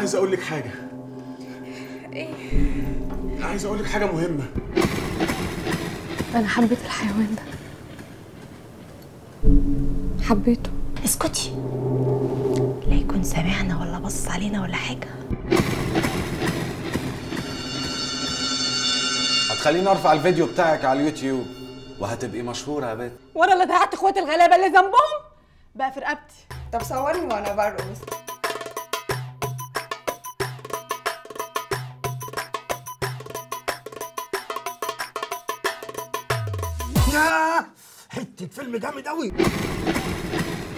عايز اقول لك حاجه ايه عايز اقول لك حاجه مهمه انا حبيت الحيوان ده حبيته اسكتي لا يكون سامعنا ولا بص علينا ولا حاجه هتخليني ارفع الفيديو بتاعك على اليوتيوب وهتبقي مشهوره يا بنت وانا اللي ضيعت اخواتي الغلابه اللي ذنبهم بقى في رقبتي طب صورني وانا برقص ياه حته فيلم جامد قوي